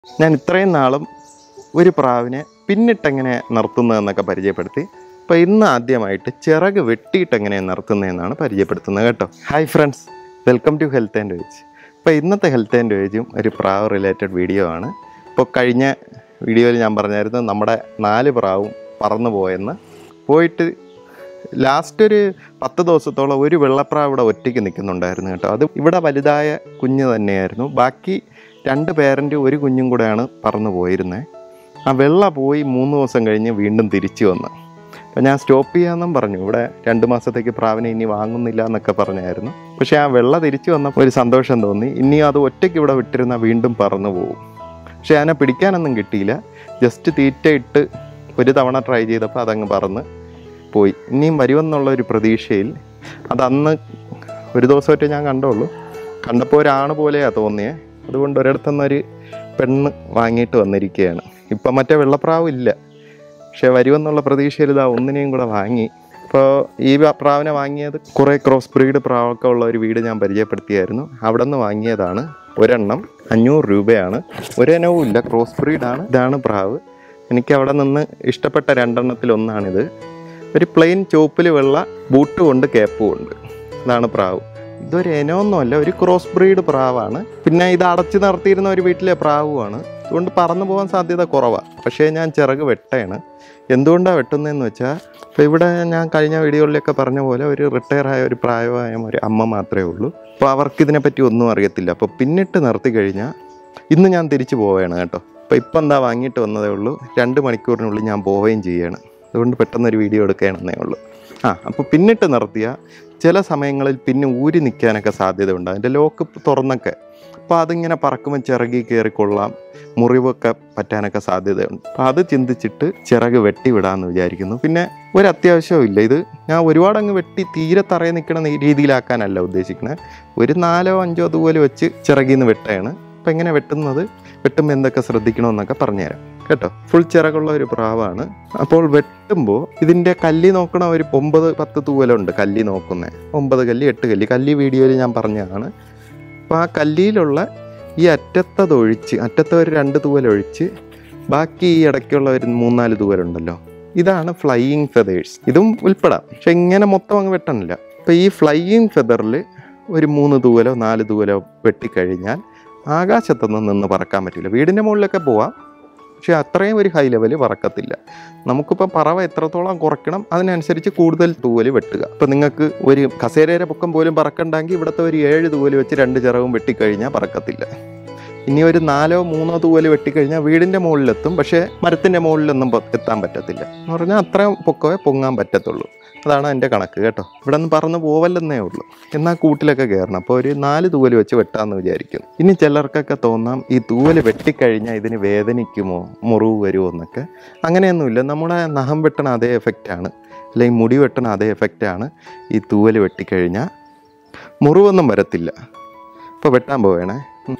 ഞാൻ ഇത്രയും നാളും ഒരു പ്രാവിനെ പിന്നിട്ടെങ്ങനെ നിർത്തുന്നതെന്നൊക്കെ പരിചയപ്പെടുത്തി അപ്പോൾ ഇന്ന് ആദ്യമായിട്ട് ചിറക് വെട്ടിയിട്ട് എങ്ങനെ നിർത്തുന്നതെന്നാണ് പരിചയപ്പെടുത്തുന്നത് കേട്ടോ hi friends welcome to health and veg അപ്പോൾ ഇന്നത്തെ ഹെൽത്ത് ആൻഡ് വേജും ഒരു പ്രാവ് റിലേറ്റഡ് വീഡിയോ ആണ് ഇപ്പോൾ കഴിഞ്ഞ വീഡിയോയിൽ ഞാൻ പറഞ്ഞായിരുന്നു നമ്മുടെ നാല് പ്രാവും പറന്നു പോയെന്ന് പോയിട്ട് ലാസ്റ്റ് ഒരു പത്ത് ദിവസത്തോളം ഒരു വെള്ളപ്രാവ് ഇവിടെ ഒറ്റയ്ക്ക് നിൽക്കുന്നുണ്ടായിരുന്നു കേട്ടോ അത് ഇവിടെ വലുതായ കുഞ്ഞ് തന്നെയായിരുന്നു ബാക്കി രണ്ട് പേരൻ്റ് ഒരു കുഞ്ഞും കൂടെയാണ് പറന്നു പോയിരുന്നത് ആ വെള്ള പോയി മൂന്ന് ദിവസം കഴിഞ്ഞ് വീണ്ടും തിരിച്ചു വന്ന് അപ്പം ഞാൻ സ്റ്റോപ്പ് ചെയ്യാമെന്നും പറഞ്ഞു ഇവിടെ രണ്ട് മാസത്തേക്ക് പ്രാവിനെ ഇനി വാങ്ങുന്നില്ല എന്നൊക്കെ പറഞ്ഞായിരുന്നു പക്ഷേ ആ വെള്ള തിരിച്ചു വന്നപ്പോൾ ഒരു സന്തോഷം തോന്നി ഇനി അത് ഒറ്റയ്ക്ക് ഇവിടെ വിട്ടിരുന്നാൽ വീണ്ടും പറന്നു പോകും പക്ഷേ അതിനെ പിടിക്കാനൊന്നും കിട്ടിയില്ല ജസ്റ്റ് തീറ്റ ഇട്ട് ഒരു തവണ ട്രൈ ചെയ്തപ്പോൾ അതങ്ങ് പറന്ന് പോയി ഇനിയും വരുമെന്നുള്ള ഒരു പ്രതീക്ഷയിൽ അതന്ന് ഒരു ദിവസമായിട്ട് ഞാൻ കണ്ടുള്ളൂ കണ്ടപ്പോൾ ഒരാണ് പോലെയാണ് തോന്നിയേ അതുകൊണ്ട് ഒരിടത്തുനിന്നൊരു പെണ്ണ് വാങ്ങിയിട്ട് വന്നിരിക്കുകയാണ് ഇപ്പം മറ്റേ വെള്ളപ്രാവ് ഇല്ല പക്ഷെ വരുമെന്നുള്ള പ്രതീക്ഷയിൽ ഇതാ ഒന്നിനെയും കൂടെ വാങ്ങി ഇപ്പോൾ ഈ വ- പ്രാവിനെ വാങ്ങിയത് കുറേ ക്രോസ് ബ്രീഡ് പ്രാവൊക്കെ ഉള്ള ഒരു വീട് ഞാൻ പരിചയപ്പെടുത്തിയായിരുന്നു അവിടെ നിന്ന് വാങ്ങിയതാണ് ഒരെണ്ണം അഞ്ഞൂറ് രൂപയാണ് ഒരെണ്ണവും ഇല്ല ക്രോസ് ബ്രീഡാണ് ഇതാണ് പ്രാവ് എനിക്ക് അവിടെ നിന്ന് ഇഷ്ടപ്പെട്ട രണ്ടെണ്ണത്തിൽ ഒന്നാണിത് ഒരു പ്ലെയിൻ ചോപ്പിൽ വെള്ള ബൂട്ടും ഉണ്ട് കേപ്പും ഉണ്ട് അതാണ് പ്രാവ് ഇതൊരു ഇനമൊന്നുമല്ല ഒരു ക്രോസ് ബ്രീഡ് പ്രാവാണ് പിന്നെ ഇത് അടച്ചു നിർത്തിയിരുന്ന ഒരു വീട്ടിലെ പ്രാവുമാണ് അതുകൊണ്ട് പറന്നു പോകാൻ സാധ്യത കുറവാണ് പക്ഷേ ഞാൻ ചിറക് വെട്ടയാണ് എന്തുകൊണ്ടാണ് വെട്ടുന്നതെന്ന് വെച്ചാൽ ഇപ്പോൾ ഇവിടെ ഞാൻ കഴിഞ്ഞ വീഡിയോകളിലൊക്കെ പറഞ്ഞ പോലെ ഒരു റിട്ടയർ ആയ ഒരു പ്രായമായ ഒരു അമ്മ മാത്രമേ ഉള്ളൂ അപ്പോൾ അവർക്ക് ഇതിനെപ്പറ്റി ഒന്നും അറിയത്തില്ല അപ്പോൾ പിന്നിട്ട് നിർത്തി കഴിഞ്ഞാൽ ഇന്ന് ഞാൻ തിരിച്ചു പോവുകയാണ് കേട്ടോ അപ്പോൾ ഇപ്പം എന്താ വാങ്ങിയിട്ട് വന്നതേ ഉള്ളൂ രണ്ട് മണിക്കൂറിനുള്ളിൽ ഞാൻ പോവുകയും ചെയ്യാണ് അതുകൊണ്ട് പെട്ടെന്നൊരു വീഡിയോ എടുക്കുകയാണെന്നേ ഉള്ളൂ ആ അപ്പോൾ പിന്നിട്ട് നിർത്തിയ ചില സമയങ്ങളിൽ പിന്നെ ഊരി നിൽക്കാനൊക്കെ സാധ്യതയുണ്ട് അതിൻ്റെ ലോക്ക് തുറന്നൊക്കെ അപ്പോൾ അതിങ്ങനെ പറക്കുമ്പോൾ ചിറകി കയറി കൊള്ളാം മുറിവൊക്കെ പറ്റാനൊക്കെ സാധ്യതയുണ്ട് അപ്പോൾ അത് ചിന്തിച്ചിട്ട് ചിറക് വെട്ടി വിടാമെന്ന് വിചാരിക്കുന്നു പിന്നെ ഒരു അത്യാവശ്യവും ഇല്ല ഇത് ഞാൻ ഒരുപാട് അങ്ങ് വെട്ടി തീരെ തറയെ നിൽക്കണ രീതിയിലാക്കാനല്ല ഉദ്ദേശിക്കുന്നത് ഒരു നാലോ അഞ്ചോ അതുപോലെ വെച്ച് ചിറകിൽ നിന്ന് വെട്ടയാണ് അപ്പം എങ്ങനെ വെട്ടുന്നത് വെട്ടുമ്പോൾ എന്തൊക്കെ ശ്രദ്ധിക്കണമെന്നൊക്കെ പറഞ്ഞുതരാം കേട്ടോ ഫുൾ ചിറകുള്ള ഒരു പ്രാവാണ് അപ്പോൾ വെട്ടുമ്പോൾ ഇതിൻ്റെ കല്ലി നോക്കണ ഒരു ഒമ്പത് പത്ത് തൂവലുണ്ട് കല്ലി നോക്കുന്നത് ഒമ്പത് കല്ലി എട്ട് കല്ലി കല്ലി വീഡിയോയിൽ ഞാൻ പറഞ്ഞതാണ് അപ്പോൾ ആ കല്ലിയിലുള്ള ഈ അറ്റത്തതൊഴിച്ച് അറ്റത്തെ ഒരു രണ്ട് തൂവലൊഴിച്ച് ബാക്കി ഈ ഇടയ്ക്കുള്ള ഒരു മൂന്നാല് തൂവലുണ്ടല്ലോ ഇതാണ് ഫ്ലൈയിങ് ഫെതേഴ്സ് ഇതും ഉൾപ്പെടാം പക്ഷെ ഇങ്ങനെ മൊത്തം അങ്ങ് വെട്ടണില്ല അപ്പോൾ ഈ ഫ്ലൈയിങ് ഫെതറിൽ ഒരു മൂന്ന് തൂവലോ നാല് തൂവലോ വെട്ടിക്കഴിഞ്ഞാൽ ആകാശത്തൊന്നും നിന്ന് പറക്കാൻ പറ്റില്ല വീടിൻ്റെ മുകളിലൊക്കെ പോവാം പക്ഷെ അത്രയും ഒരു ഹൈ ലെവൽ പറക്കത്തില്ല നമുക്കിപ്പോൾ പറവ എത്രത്തോളം കുറയ്ക്കണം അതിനനുസരിച്ച് കൂടുതൽ തൂവൽ വെട്ടുക ഇപ്പം നിങ്ങൾക്ക് ഒരു കസേരയുടെ പൊക്കം പോലും പറക്കണ്ടെങ്കിൽ ഇവിടുത്തെ ഒരു ഏഴ് തൂവൽ വെച്ച് രണ്ട് ചിറവും വെട്ടിക്കഴിഞ്ഞാൽ പറക്കത്തില്ല ഇനി ഒരു നാലോ മൂന്നോ തൂവൽ വെട്ടിക്കഴിഞ്ഞാൽ വീടിൻ്റെ മുകളിലെത്തും പക്ഷേ മരത്തിൻ്റെ മുകളിലൊന്നും പൊ- എത്താൻ പറ്റത്തില്ല എന്ന് പറഞ്ഞാൽ അത്രയും പൊക്കമേ പൊങ്ങാൻ പറ്റത്തുള്ളൂ അതാണ് എൻ്റെ കണക്ക് കേട്ടോ ഇവിടെ നിന്ന് പറന്ന് പോവല്ലെന്നേ ഉള്ളൂ എന്നാൽ കൂട്ടിലൊക്കെ കയറണം അപ്പോൾ ഒരു നാല് തൂവൽ വെച്ച് വെട്ടാമെന്ന് വിചാരിക്കും ഇനി ചിലർക്കൊക്കെ തോന്നാം ഈ തൂവൽ വെട്ടിക്കഴിഞ്ഞാൽ ഇതിന് വേദനിക്കുമോ മുറിവ് വരുമോ എന്നൊക്കെ അങ്ങനെയൊന്നുമില്ല നമ്മുടെ നഖം വെട്ടണ അതേ എഫക്റ്റാണ് അല്ലെങ്കിൽ മുടി വെട്ടണ അതേ എഫക്റ്റാണ് ഈ തൂവൽ വെട്ടിക്കഴിഞ്ഞാൽ മുറിവൊന്നും വരത്തില്ല ഇപ്പോൾ വെട്ടാൻ പോവേണേ ഉം.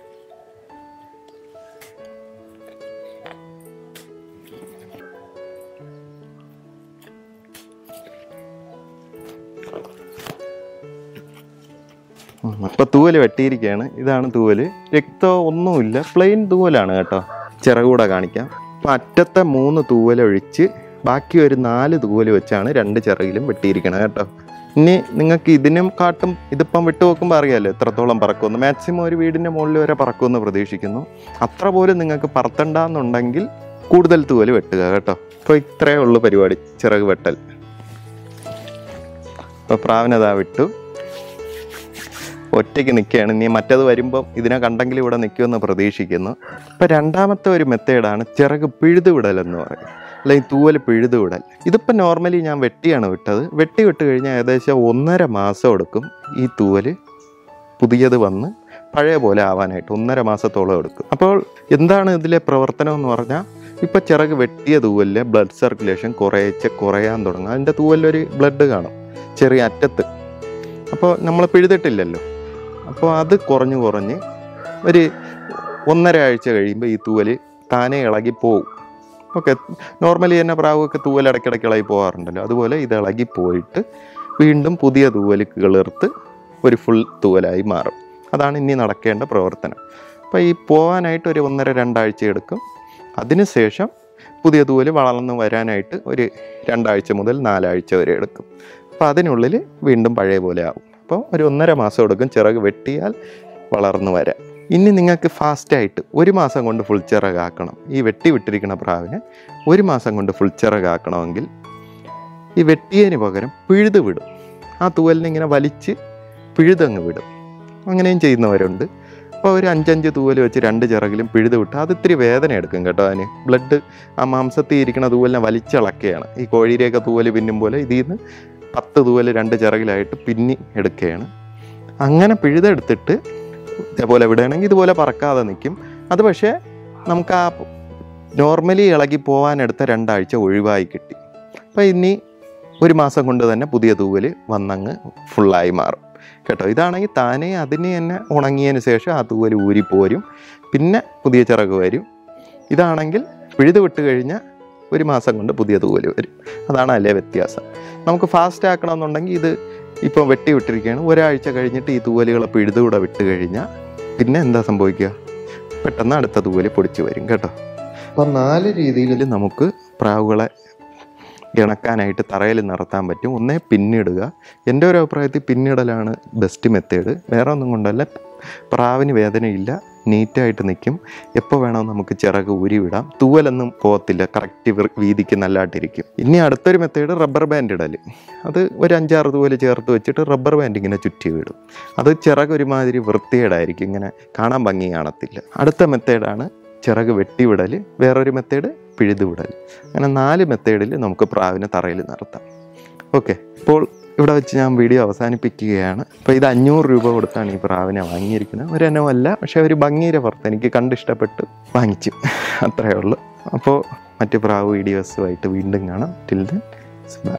ഉം. അപ്പൊ തൂവല് വെട്ടിയിരിക്കുകയാണ് ഇതാണ് തൂവല് രക്തം ഒന്നുമില്ല പ്ലെയിൻ തൂവലാണ് കേട്ടോ ചിറകൂടെ കാണിക്കാം അപ്പൊ അറ്റത്തെ മൂന്ന് തൂവലൊഴിച്ച് ബാക്കി ഒരു നാല് തൂവല് വെച്ചാണ് രണ്ട് ചിറകിലും വെട്ടിയിരിക്കണത് കേട്ടോ ഇനി നിങ്ങൾക്ക് ഇതിനും കാട്ടും ഇതിപ്പം വിട്ടു നോക്കുമ്പോൾ അറിയാമല്ലോ എത്രത്തോളം പറക്കുമെന്ന് മാക്സിമം ഒരു വീടിൻ്റെ മുകളിൽ വരെ പറക്കുമെന്ന് പ്രതീക്ഷിക്കുന്നു അത്ര പോലും നിങ്ങൾക്ക് പറത്തണ്ടെന്നുണ്ടെങ്കിൽ കൂടുതൽ തൂവല് വെട്ടുക കേട്ടോ അപ്പോൾ ഇത്രയേ ഉള്ളൂ പരിപാടി ചിറക് വെട്ടൽ അപ്പോൾ പ്രാവിനതാ വിട്ടു ഒറ്റയ്ക്ക് നിൽക്കുകയാണ് ഇനി മറ്റത് വരുമ്പം ഇതിനെ കണ്ടെങ്കിൽ ഇവിടെ നിൽക്കുമെന്ന് പ്രതീക്ഷിക്കുന്നു ഇപ്പം രണ്ടാമത്തെ ഒരു മെത്തേഡാണ് ചിറക് പിഴുതുവിടൽ എന്ന് പറയും അല്ലെങ്കിൽ തൂവൽ പിഴുതുവിടൽ ഇതിപ്പോൾ നോർമലി ഞാൻ വെട്ടിയാണ് വിട്ടത് വെട്ടി വിട്ട് കഴിഞ്ഞാൽ ഏകദേശം ഒന്നര മാസം എടുക്കും ഈ തൂവൽ പുതിയത് വന്ന് പഴയ പോലെ ആവാനായിട്ട് ഒന്നര മാസത്തോളം എടുക്കും അപ്പോൾ എന്താണ് ഇതിലെ പ്രവർത്തനം എന്ന് പറഞ്ഞാൽ ഇപ്പോൾ ചിറക് വെട്ടിയ തൂവലിലെ ബ്ലഡ് സർക്കുലേഷൻ കുറേശ്ശെ കുറയാൻ തുടങ്ങും അതിൻ്റെ തൂവലിലൊരു ബ്ലഡ് കാണും ചെറിയ അറ്റത്ത് അപ്പോൾ നമ്മൾ പിഴുതിട്ടില്ലല്ലോ അപ്പോൾ അത് കുറഞ്ഞ് കുറഞ്ഞ് ഒരു ഒന്നര ആഴ്ച കഴിയുമ്പോൾ ഈ തൂവൽ താനെ ഇളകി പോവും ഓക്കെ നോർമലി തന്നെ പ്രാവൊക്കെ തൂവൽ ഇടയ്ക്കിടയ്ക്ക് ഇളകി പോകാറുണ്ടല്ലോ അതുപോലെ ഇത് ഇളകി പോയിട്ട് വീണ്ടും പുതിയ തൂവൽ കിളിർത്ത് ഒരു ഫുൾ തൂവലായി മാറും അതാണ് ഇനി നടക്കേണ്ട പ്രവർത്തനം അപ്പോൾ ഈ പോകാനായിട്ട് ഒരു ഒന്നര രണ്ടാഴ്ച എടുക്കും അതിനുശേഷം പുതിയ തൂവൽ വളർന്ന് വരാനായിട്ട് ഒരു രണ്ടാഴ്ച മുതൽ നാലാഴ്ച വരെ എടുക്കും അപ്പോൾ അതിനുള്ളിൽ വീണ്ടും പഴയ പോലെ ആവും അപ്പോൾ ഒരു ഒന്നര മാസം എടുക്കും ചിറക് വെട്ടിയാൽ വളർന്നു വരാൻ ഇനി നിങ്ങൾക്ക് ഫാസ്റ്റായിട്ട് ഒരു മാസം കൊണ്ട് ഫുൾ ചിറകാക്കണം ഈ വെട്ടി വിട്ടിരിക്കുന്ന പ്രാവിനെ ഒരു മാസം കൊണ്ട് ഫുൾ ചിറകാക്കണമെങ്കിൽ ഈ വെട്ടിയതിന് പകരം പിഴുത് വിടും ആ തൂവലിനെ ഇങ്ങനെ വലിച്ച് പിഴുതങ്ങ് വിടും അങ്ങനെയും ചെയ്യുന്നവരുണ്ട് അപ്പോൾ ഒരു അഞ്ചഞ്ച് തൂവൽ വെച്ച് രണ്ട് ചിറകിലും പിഴുത് വിട്ട് അത് ഇത്തിരി വേദന എടുക്കും കേട്ടോ അതിന് ബ്ലഡ് ആ മാംസത്തിൽ ഇരിക്കുന്ന തൂവലിനെ വലിച്ചിളക്കുകയാണ് ഈ കോഴിയിലേക്ക് തൂവൽ പിന്നും പോലെ ഇതിൽ നിന്ന് പത്ത് തൂവൽ രണ്ട് ചിറകിലായിട്ട് പിന്നി എടുക്കുകയാണ് അങ്ങനെ പിഴുതെടുത്തിട്ട് ഇതേപോലെ വിടുകയാണെങ്കിൽ ഇതുപോലെ പറക്കാതെ നിൽക്കും അത് പക്ഷേ നമുക്ക് ആ നോർമലി ഇളകി പോകാനെടുത്ത രണ്ടാഴ്ച ഒഴിവായി കിട്ടി അപ്പോൾ ഇനി ഒരു മാസം കൊണ്ട് തന്നെ പുതിയ തൂവൽ വന്നങ്ങ് ഫുള്ളായി മാറും കേട്ടോ ഇതാണെങ്കിൽ താനേ അതിന് തന്നെ ഉണങ്ങിയതിന് ശേഷം ആ തൂവൽ ഊരിപ്പോരും പിന്നെ പുതിയ ചിറക് വരും ഇതാണെങ്കിൽ പിഴുത് വിട്ട് കഴിഞ്ഞാൽ ഒരു മാസം കൊണ്ട് പുതിയ തൂവൽ വരും അതാണ് അതിലെ വ്യത്യാസം നമുക്ക് ഫാസ്റ്റ് ആക്കണമെന്നുണ്ടെങ്കിൽ ഇത് ഇപ്പോൾ വെട്ടി വിട്ടിരിക്കുകയാണ് ഒരാഴ്ച കഴിഞ്ഞിട്ട് ഈ തൂവലുകളെ പിഴുതുകൂടെ വിട്ട് കഴിഞ്ഞാൽ പിന്നെ എന്താ സംഭവിക്കുക പെട്ടെന്ന് അടുത്ത തൂവല് പൊടിച്ച് വരും കേട്ടോ അപ്പം നാല് രീതിയിൽ നമുക്ക് പ്രാവുകളെ ഇണക്കാനായിട്ട് തറയിൽ നിർത്താൻ പറ്റും ഒന്നേ പിന്നിടുക എൻ്റെ ഒരു അഭിപ്രായത്തിൽ പിന്നിടലാണ് ബെസ്റ്റ് മെത്തേഡ് വേറെ ഒന്നും കൊണ്ടല്ല പ്രാവിന് വേദനയില്ല നീറ്റായിട്ട് നിൽക്കും എപ്പോൾ വേണോ നമുക്ക് ചിറക് ഊരിവിടാം തൂവലൊന്നും പോകത്തില്ല കറക്റ്റ് വീതിക്ക് നല്ലതായിട്ടിരിക്കും ഇനി അടുത്തൊരു മെത്തേഡ് റബ്ബർ ബാൻഡ് ഇടൽ അത് ഒരു അഞ്ചാറ് തൂവൽ ചേർത്ത് വെച്ചിട്ട് റബ്ബർ ബാൻഡ് ഇങ്ങനെ ചുറ്റി വിടും അത് ചിറക് ഒരുമാതിരി വൃത്തികേടായിരിക്കും ഇങ്ങനെ കാണാൻ ഭംഗി കാണത്തില്ല അടുത്ത മെത്തേഡാണ് ചിറക് വെട്ടിവിടൽ വേറൊരു മെത്തേഡ് പിഴുതുവിടൽ അങ്ങനെ നാല് മെത്തേഡിൽ നമുക്ക് പ്രാവിനെ തറയിൽ നിർത്താം ഓക്കെ ഇപ്പോൾ ഇവിടെ വെച്ച് ഞാൻ വീഡിയോ അവസാനിപ്പിക്കുകയാണ് അപ്പോൾ ഇത് അഞ്ഞൂറ് രൂപ കൊടുത്താണ് ഈ പ്രാവിനെ വാങ്ങിയിരിക്കുന്നത് ഒരെണ്ണമല്ല പക്ഷേ ഒരു ഭംഗിയുടെ പുറത്ത് എനിക്ക് കണ്ടിഷ്ടപ്പെട്ട് വാങ്ങിച്ചു അത്രയേ ഉള്ളൂ അപ്പോൾ മറ്റ് പ്രാവ് വീഡിയോസുമായിട്ട് വീണ്ടും കാണാം ടിൽ ദെൻ